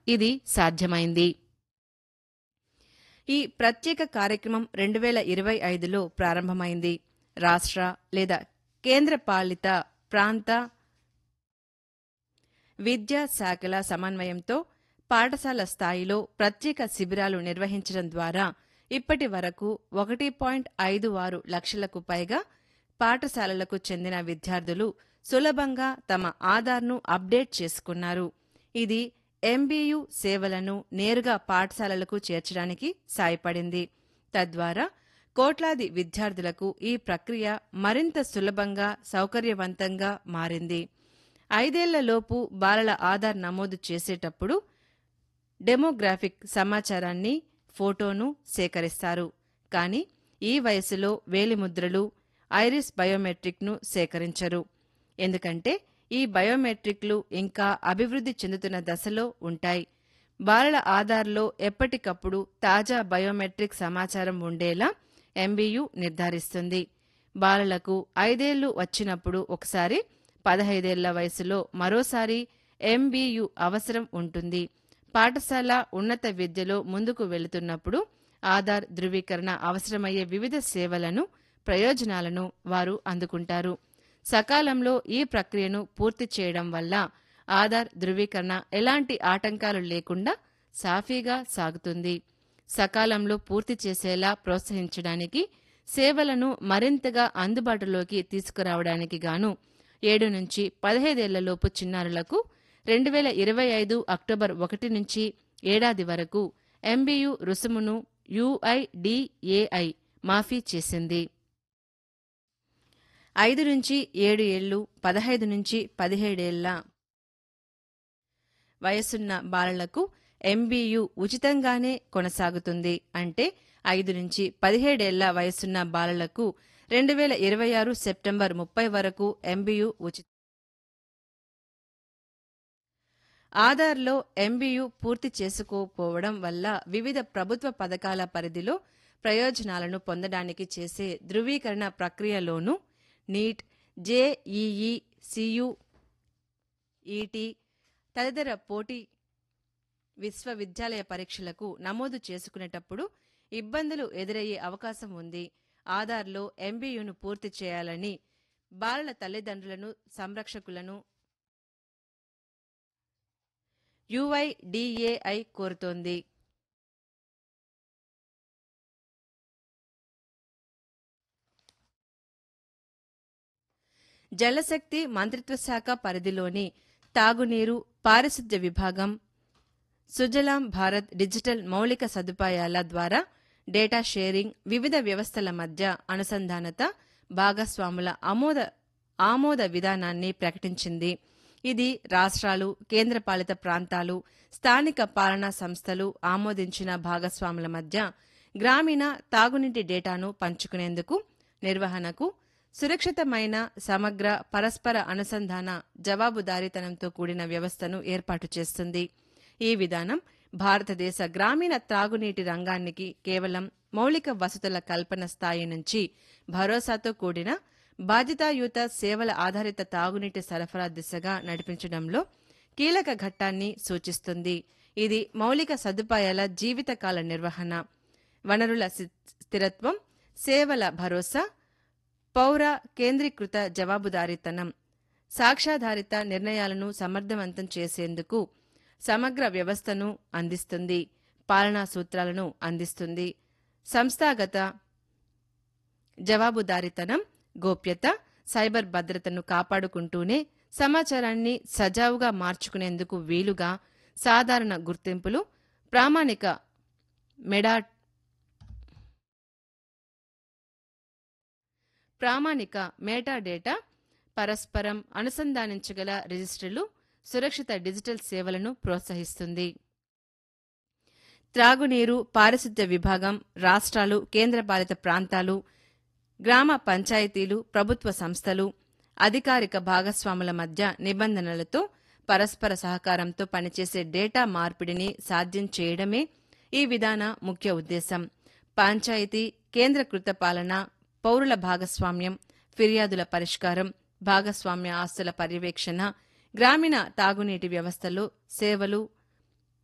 ఇది సాధ్యమైంది ఈ ప్రత్యేక కార్యక్రమం రెండు వేల ఇరవై ఐదులో ప్రారంభమైంది రాష్ట్ర లేదా కేంద్రపాలిత ప్రాంత విద్యా శాఖల సమన్వయంతో పాఠశాల స్థాయిలో ప్రత్యేక శిబిరాలు నిర్వహించడం ద్వారా ఇప్పటి వరకు ఒకటి పాయింట్ ఐదు ఆరు లక్షలకు పైగా పాఠశాలలకు చెందిన విద్యార్థులు సులభంగా తమ ఆధార్ను అప్డేట్ చేసుకున్నారు ఇది ఎంబీయు సేవలను నేరుగా పాఠశాలలకు చేర్చడానికి సాయపడింది తద్వారా కోట్లాది విద్యార్థులకు ఈ ప్రక్రియ మరింత సులభంగా సౌకర్యవంతంగా మారింది ఐదేళ్లలోపు బాలల ఆధార్ నమోదు చేసేటప్పుడు డెమోగ్రాఫిక్ సమాచారాన్ని ఫోటోను సేకరిస్తారు కానీ ఈ వయసులో వేలిముద్రలు ఐరిస్ బయోమెట్రిక్ను సేకరించరు ఎందుకంటే ఈ బయోమెట్రిక్లు ఇంకా అభివృద్ధి చెందుతున్న దశలో ఉంటాయి బాలల ఆధార్లో ఎప్పటికప్పుడు తాజా బయోమెట్రిక్ సమాచారం ఉండేలా ఎంబీయు నిర్ధారిస్తుంది బాలలకు ఐదేళ్లు వచ్చినప్పుడు ఒకసారి పదహైదేళ్ల వయసులో మరోసారి ఎంబీయు అవసరం ఉంటుంది పాఠశాల ఉన్నత విద్యలో ముందుకు వెళుతున్నప్పుడు ఆధార్ ధృవీకరణ అవసరమయ్యే వివిధ సేవలను ప్రయోజనాలను వారు అందుకుంటారు సకాలంలో ఈ ప్రక్రియను పూర్తి చేయడం వల్ల ఆధార్ ధృవీకరణ ఎలాంటి ఆటంకాలు లేకుండా సాఫీగా సాగుతుంది సకాలంలో పూర్తి చేసేలా ప్రోత్సహించడానికి సేవలను మరింతగా అందుబాటులోకి తీసుకురావడానికి గాను ఏడు నుంచి పదహైదేళ్లలోపు చిన్నారులకు రెండు వేల ఇరవై ఐదు అక్టోబర్ ఒకటి నుంచి ఏడాది వరకు ఎంబీయు రుసుమును యుఐడిఏఐ మాఫీ చేసింది ఐదు నుంచి ఏడు ఏళ్లు పదహైదు నుంచి పదిహేడేళ్ల వయసున్న బాలలకు ఎంబీయు ఉచితంగానే కొనసాగుతుంది అంటే ఐదు నుంచి పదిహేడేళ్ల వయసున్న బాలలకు రెండు వేల ఇరవై ఆరు సెప్టెంబర్ ముప్పై వరకు ఎంబీయు ఉచిత ఆధార్లో ఎంబీయు పూర్తి చేసుకోకపోవడం వల్ల వివిధ ప్రభుత్వ పథకాల పరిధిలో ప్రయోజనాలను పొందడానికి చేసే ధృవీకరణ ప్రక్రియలోనూ నీట్ జేఈఈ సియు ఈటీ తదితర పోటీ విశ్వవిద్యాలయ పరీక్షలకు నమోదు చేసుకునేటప్పుడు ఇబ్బందులు ఎదురయ్యే అవకాశం ఉంది ఆధార్లో ఎంబీయూను పూర్తి చేయాలని బాలల తల్లిదండ్రులను సంరక్షకులను యుఐడిఏఐ కోరుతోంది జలశక్తి మంత్రిత్వ శాఖ పరిధిలోని తాగునీరు పారిశుద్ధ్య విభాగం సుజలాం భారత్ డిజిటల్ మౌలిక సదుపాయాల ద్వారా డేటా షేరింగ్ వివిధ వ్యవస్థల మధ్య అనుసంధానత భాగస్వాముల ఆమోద ఆమోద విధానాన్ని ప్రకటించింది ఇది రాష్ట్రాలు కేంద్రపాలిత ప్రాంతాలు స్థానిక పాలనా సంస్థలు ఆమోదించిన భాగస్వాముల మధ్య గ్రామీణ తాగునీటి డేటాను పంచుకునేందుకు నిర్వహణకు సురక్షితమైన సమగ్ర పరస్పర అనుసంధాన జవాబుదారీతనంతో కూడిన వ్యవస్థను ఏర్పాటు చేస్తుంది ఈ విధానం భారతదేశ గ్రామీణ త్రాగునీటి రంగానికి కేవలం మౌలిక వసతుల కల్పన స్థాయి నుంచి భరోసాతో కూడిన బాధ్యతాయుత సేవల ఆధారిత తాగునీటి సరఫరా దిశగా నడిపించడంలో కీలక ఘట్టాన్ని సూచిస్తుంది ఇది మౌలిక సదుపాయాల జీవితకాల నిర్వహణ వనరుల సి- స్థిరత్వం సేవల భరోసా పౌర కేంద్రీకృత జవాబుదారీతనం సాక్ష్యాధారిత నిర్ణయాలను సమర్థవంతం చేసేందుకు సమగ్ర వ్యవస్థను అందిస్తుంది పాలనా సూత్రాలను అందిస్తుంది సంస్థాగత జవాబుదారీతనం గోప్యత సైబర్ భద్రతను కాపాడుకుంటూనే సమాచారాన్ని సజావుగా మార్చుకునేందుకు వీలుగా సాధారణ గుర్తింపులు ప్రామాణిక మెడా ప్రామాణిక మేటాడేటా పరస్పరం అనుసంధానించగల రిజిస్టర్లు సురక్షిత డిజిటల్ సేవలను ప్రోత్సహిస్తుంది త్రాగునీరు పారిశుద్ధ్య విభాగం రాష్ట్రాలు కేంద్రపాలిత ప్రాంతాలు గ్రామ పంచాయతీలు ప్రభుత్వ సంస్థలు అధికారిక భాగస్వాముల మధ్య నిబంధనలతో పరస్పర సహకారంతో పనిచేసే డేటా మార్పిడిని సాధ్యం చేయడమే ఈ విధాన ముఖ్య ఉద్దేశం పంచాయతీ కేంద్రకృత పాలన పౌరుల భాగస్వామ్యం ఫిర్యాదుల పరిష్కారం భాగస్వామ్య ఆస్తుల పర్యవేక్షణ గ్రామీణ తాగునీటి వ్యవస్థలో సేవలు